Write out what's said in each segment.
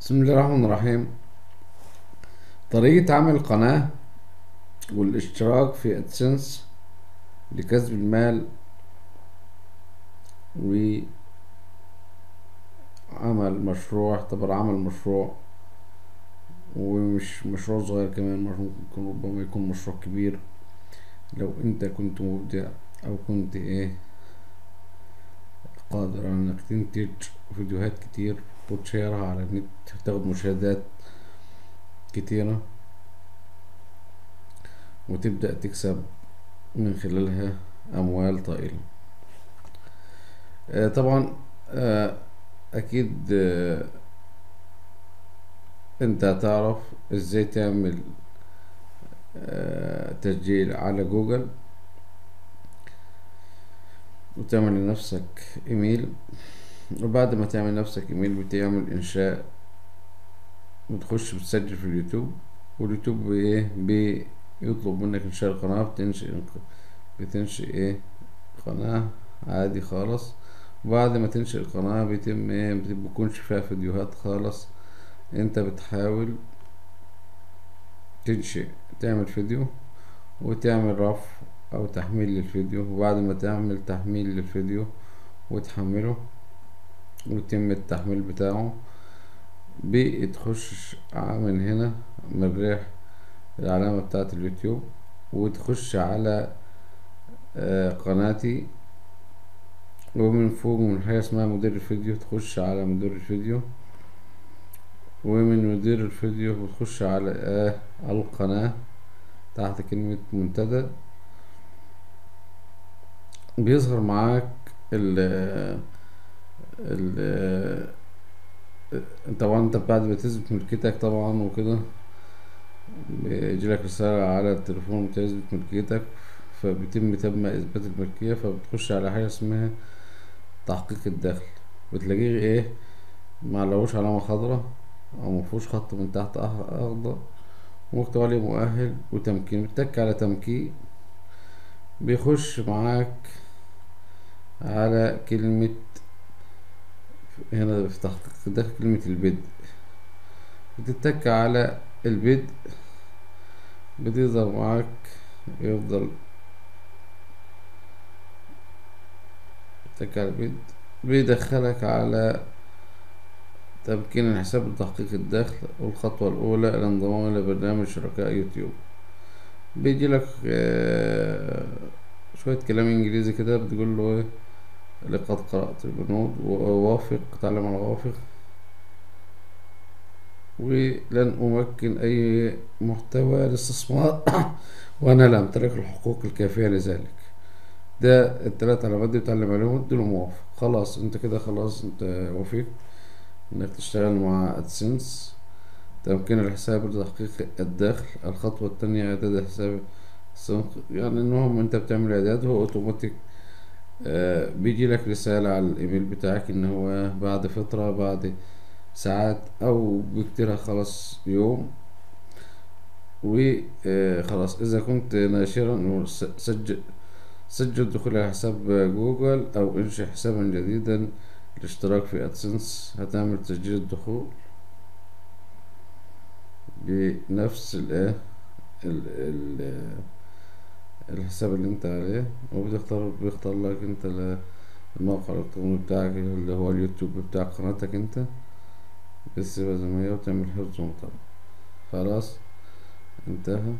بسم الله الرحمن الرحيم طريقة عمل قناة والاشتراك في ادسنس لكسب المال وعمل مشروع اعتبر عمل مشروع ومش مشروع صغير كمان ممكن ربما يكون مشروع كبير لو انت كنت مبدع او كنت ايه قادر انك تنتج فيديوهات كتير وتشيرها على النت تاخد مشاهدات كتيرة وتبدأ تكسب من خلالها أموال طائلة آه طبعا آه أكيد آه أنت هتعرف إزاي تعمل تسجيل على جوجل وتعمل لنفسك ايميل وبعد ما تعمل نفسك ايميل بتعمل انشاء بتخش بتسجل في اليوتيوب واليوتيوب ايه بيطلب منك انشاء القناة بتنشئ بتنشئ ايه قناة عادي خالص وبعد ما تنشئ القناة بيتم ايه مبيكونش فيها فيديوهات خالص انت بتحاول تنشئ تعمل فيديو وتعمل رفع او تحميل للفيديو وبعد ما تعمل تحميل للفيديو وتحمله ويتم التحميل بتاعه بتخش من هنا من الريح العلامة بتاعة اليوتيوب وتخش على قناتي ومن فوق من حاجة اسمها مدير الفيديو تخش على مدير الفيديو ومن مدير الفيديو بتخش على آه القناة تحت كلمة منتدى بيظهر معاك ال ال طبعا انت بعد ما تثبت ملكيتك طبعا وكده بيجيلك رسالة على التليفون بتثبت ملكيتك فبيتم تم اثبات الملكية فبتخش على حاجة اسمها تحقيق الدخل بتلاقيه ايه معلهوش علامة خضرا او مفهوش خط من تحت اخضر ومكتوب عليه مؤهل وتمكين بتك على تمكين بيخش معاك على كلمة هنا في تحقيق الدخل كلمة البدء بتتك على البدء بتظهر معاك يفضل تك على البدء بيدخلك على تمكين الحساب لتحقيق الدخل والخطوة الأولى الانضمام إلى برنامج شركاء يوتيوب بيجي لك شوية كلام إنجليزي كده بتقول له إيه لقد قرأت البنود ووافق تعلم على وافق ولن أمكن أي محتوى للاستثمار وأنا لا أمتلك الحقوق الكافية لذلك ده التلات علامات دي بتعلم عليهم اديله موافق خلاص انت كده خلاص انت وافقت انك تشتغل مع ادسنس تمكين الحساب لتحقيق الدخل الخطوة التانية اعداد حساب يعني المهم انت بتعمل اعداد هو اوتوماتيك آه بيجي لك رسالة على الايميل بتاعك ان هو بعد فترة بعد ساعات او بكتيرها خلاص يوم وخلاص اذا كنت ناشرا سجل سجل دخول على حساب جوجل او انشئ حسابا جديدا الاشتراك في ادسنس هتعمل تسجيل الدخول بنفس الايه الحساب اللي انت عليه وبتختار بيختار لك انت الموقع الالكتروني بتاعك اللي هو اليوتيوب بتاع قناتك انت بتسيبها زي ما هي وتعمل حفظ ومطبع خلاص انتهى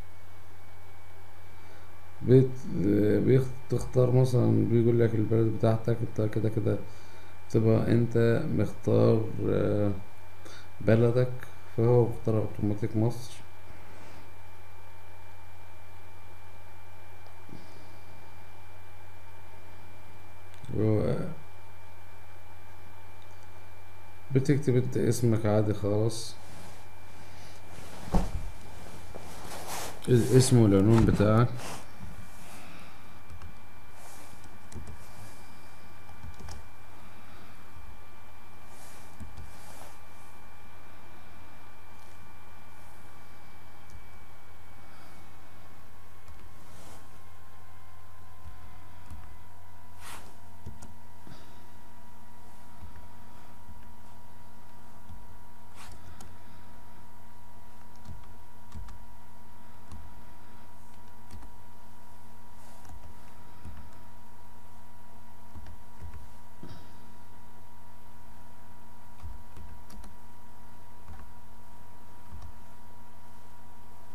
بت... بتختار مثلا بيقول لك البلد بتاعتك انت كده كده تبقى انت مختار بلدك فهو مختار اوتوماتيك مصر و بتكتب انت اسمك عادي خالص الاسم والعنوان بتاعك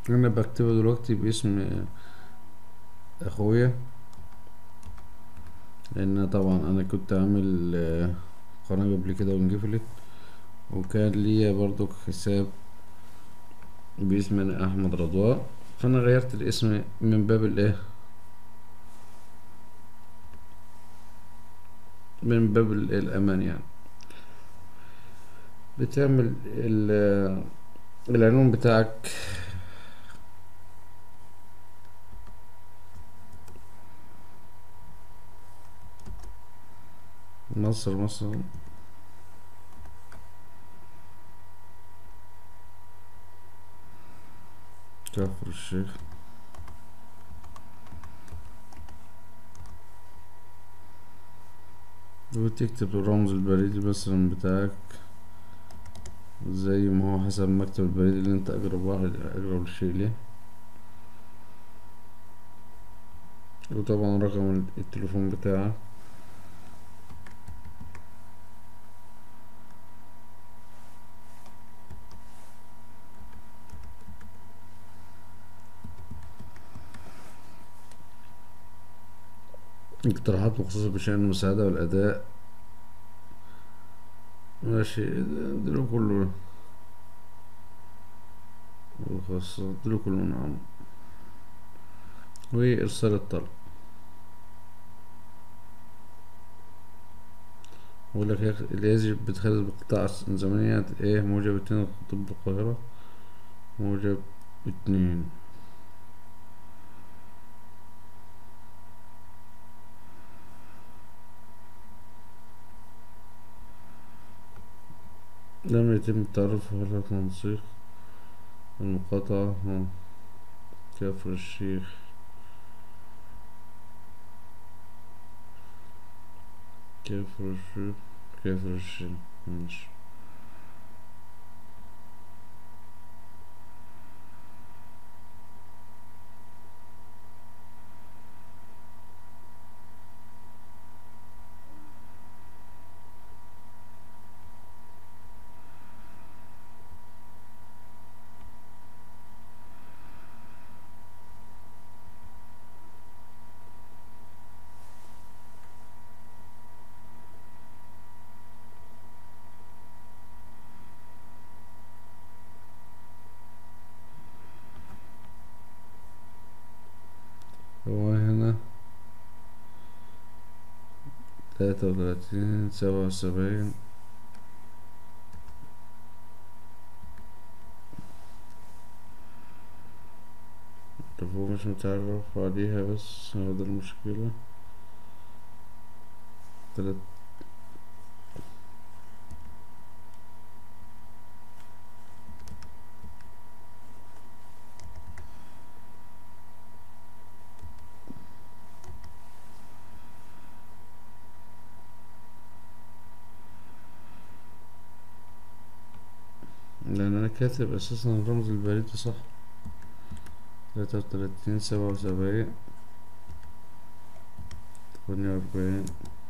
انا بكتبه دلوقتي باسم اخويا لان طبعا انا كنت عامل آه، قناة قبل كده وانقفلت وكان ليا برضو حساب باسم أنا احمد رضوان فانا غيرت الاسم من باب الايه من باب ال- الامان يعني بتعمل ال- العنوان بتاعك مصر مصر كفر الشيخ وتكتب الرمز البريدي مثلا بتاعك زي ما هو حسب مكتب البريد اللي انت اقرب واحد اقرب شيء ليه وطبعا رقم التليفون بتاعك اقتراحات مخصوصة بشأن المساعدة والأداء ماشي اديله كله الخاصة اديله كله نعم وإرسال الطلب بقول لك يا- اللي يجب بتخلص بقطاع زمنية ايه موجب اتنين طب القاهرة موجب اتنين لم يتم التعرف على تنسيق المقاطعة ها. كفر الشيخ كفر الشيخ كفر الشيخ ماشي هو هنا تلاتة وتلاتين سبعة وسبعين طب هو مش متعرف عليها بس هو ده المشكلة تلات لأن أنا كاتب أساسا الرمز البريدي صح تلاتة وتلاتين سبعة وسبعين تمانية وأربعين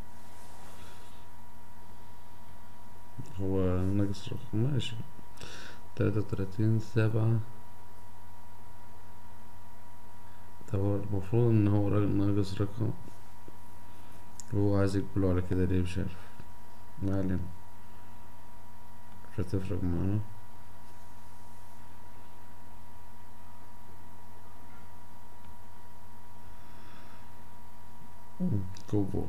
هو ناقص رقم ماشي تلاتة وتلاتين سبعة طب هو المفروض إن هو را- ناقص رقم هو عايز يقبله على كده ليه مش عارف ما علينا مش هتفرق معانا كوبو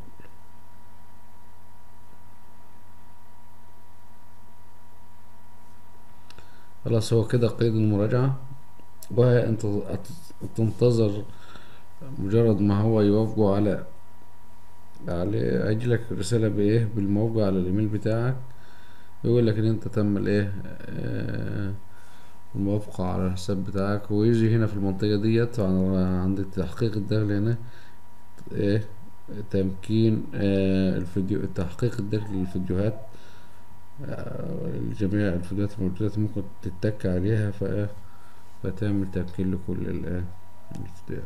خلاص هو كده قيد المراجعة وهي انت تنتظر مجرد ما هو يوافقوا على على هيجيلك رسالة بايه بالموقع على الايميل بتاعك يقول لك ان انت تم الايه آه، الموافقة على الحساب بتاعك ويجي هنا في المنطقة ديت عند التحقيق الداخلي هنا ايه تمكين آه، الفيديو التحقيق الداخلي للفيديوهات آه، جميع الفيديوهات الموجودة ممكن تتك عليها ف فتعمل تمكين لكل ال- الفيديوهات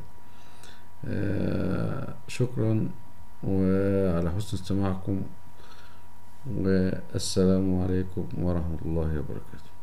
آه، شكرا وعلى حسن استماعكم والسلام عليكم ورحمة الله وبركاته